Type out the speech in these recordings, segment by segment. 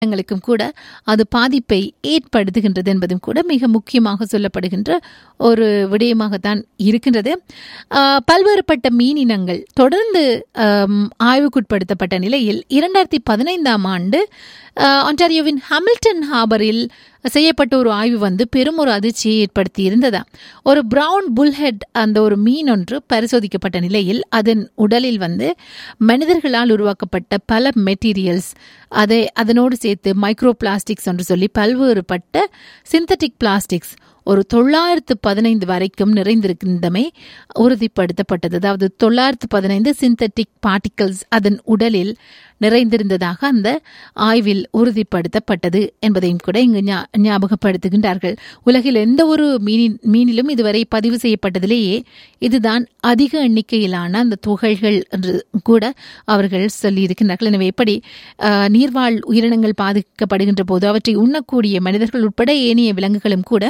ங்களுக்கும் கூட அது பாதிப்பை ஏற்படுத்துகின்றது என்பதும் கூட மிக முக்கியமாக சொல்லப்படுகின்ற ஒரு விடயமாகத்தான் இருக்கின்றது ஆஹ், பல்வேறுபட்ட மீனினங்கள் தொடர்ந்து ஆம், ஆய்வுக்குட்படுத்தப்பட்ட நிலையில் இரண்டாயிரத்தி பதினைந்தாம் ஆண்டு ஆஹ், ஒன்டாரியோவின் ஹாமில்டன் ஹாபரில் செய்யப்பட்ட ஒரு ஆய்வு வந்து பெரும் ஒரு அதிர்ச்சியை ஏற்படுத்தி இருந்ததா ஒரு பிரவுன் புல்ஹெட் அந்த ஒரு மீன் ஒன்று பரிசோதிக்கப்பட்ட நிலையில் அதன் உடலில் வந்து மனிதர்களால் உருவாக்கப்பட்ட பல மெட்டீரியல்ஸ் அதை அதனோடு சேர்த்து மைக்ரோ பிளாஸ்டிக்ஸ் என்று சொல்லி பல்வேறுபட்ட சிந்தட்டிக் பிளாஸ்டிக்ஸ் ஒரு தொள்ளாயிரத்து பதினைந்து வரைக்கும் நிறைந்திருக்கின்றமை உறுதிப்படுத்தப்பட்டது அதாவது தொள்ளாயிரத்து பதினைந்து சிந்தட்டிக் பார்ட்டிகல்ஸ் அதன் உடலில் நிறைந்திருந்ததாக அந்த ஆய்வில் உறுதிப்படுத்தப்பட்டது என்பதையும் கூட இங்கு ஞா- ஞாபகப்படுத்துகின்றார்கள் உலகில் எந்த ஒரு மீனின் மீனிலும் இதுவரை பதிவு செய்யப்பட்டதிலேயே இதுதான் அதிக எண்ணிக்கையிலான அந்த துகள்கள் என்று கூட அவர்கள் சொல்லியிருக்கின்றார்கள் எனவே எப்படி ஆஹ், நீர்வாழ் உயிரினங்கள் பாதிக்கப்படுகின்ற போது அவற்றை உண்ணக்கூடிய மனிதர்கள் உட்பட ஏனைய விலங்குகளும் கூட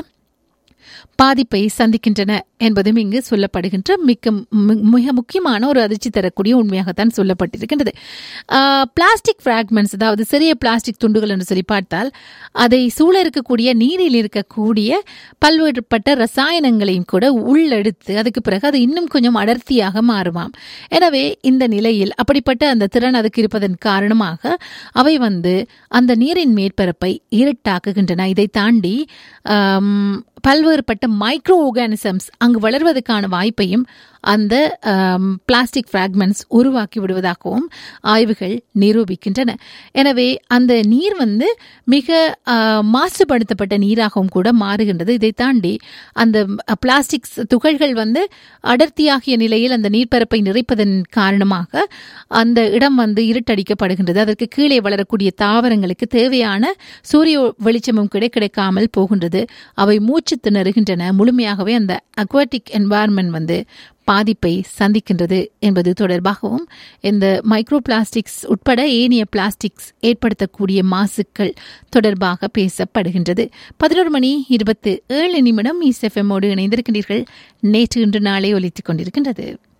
பாதிப்பை சந்திக்கின்றன என்பதும் இங்கு சொல்லப்படுகின்ற மிக்க மி- மிக முக்கியமான ஒரு அதிர்ச்சி தரக்கூடிய உண்மையாகத்தான் சொல்லப்பட்டிருக்கின்றது பிளாஸ்டிக் ஃப்ராக்மெண்ட்ஸ் அதாவது சிறிய பிளாஸ்டிக் துண்டுகள் என்று சொல்லி பார்த்தால் அதை சூழ இருக்கக்கூடிய நீரில் இருக்கக்கூடிய பல்வேறுபட்ட ரசாயனங்களையும் கூட உள்ளெடுத்து அதுக்கு பிறகு அது இன்னும் கொஞ்சம் அடர்த்தியாக மாறுமாம் எனவே இந்த நிலையில் அப்படிப்பட்ட அந்த திறன் அதுக்கு இருப்பதன் காரணமாக அவை வந்து அந்த நீரின் மேற்பரப்பை இருட்டாக்குகின்றன இதை தாண்டி ஆம், பல்வேறுபட்ட மைக்ரோ ஆர்கானிசம்ஸ் அங்கு வளர்வதற்கான வாய்ப்பையும் அந்த பிளாஸ்டிக் ஃப்ராக்மெண்ட்ஸ் உருவாக்கி விடுவதாகவும் ஆய்வுகள் நிரூபிக்கின்றன எனவே அந்த நீர் வந்து மிக ஆ, மாசுபடுத்தப்பட்ட நீராகவும் கூட மாறுகின்றது இதை தாண்டி அந்த பிளாஸ்டிக் துகள்கள் வந்து அடர்த்தியாகிய நிலையில் அந்த நீர்ப்பரப்பை நிறைப்பதன் காரணமாக அந்த இடம் வந்து இருட்டடிக்கப்படுகின்றது அதற்கு கீழே வளரக்கூடிய தாவரங்களுக்கு தேவையான சூரிய வெளிச்சமும் கூட கிடைக்காமல் போகின்றது அவை மூச்சு திணறுகின்றன முழுமையாகவே அந்த அக்வாட்டிக் என்வாயர்மெண்ட் வந்து பாதிப்பை சந்திக்கின்றது என்பது தொடர்பாகவும் இந்த மைக்ரோ பிளாஸ்டிக்ஸ் உட்பட ஏனைய பிளாஸ்டிக்ஸ் ஏற்படுத்தக்கூடிய மாசுக்கள் தொடர்பாக பேசப்படுகின்றது பதினோரு மணி இருபத்து ஏழு நிமிடம் இசெஃப்எம்மோடு இணைந்திருக்கின்றீர்கள் நேற்று இன்று நாளே ஒலித்துக் கொண்டிருக்கின்றது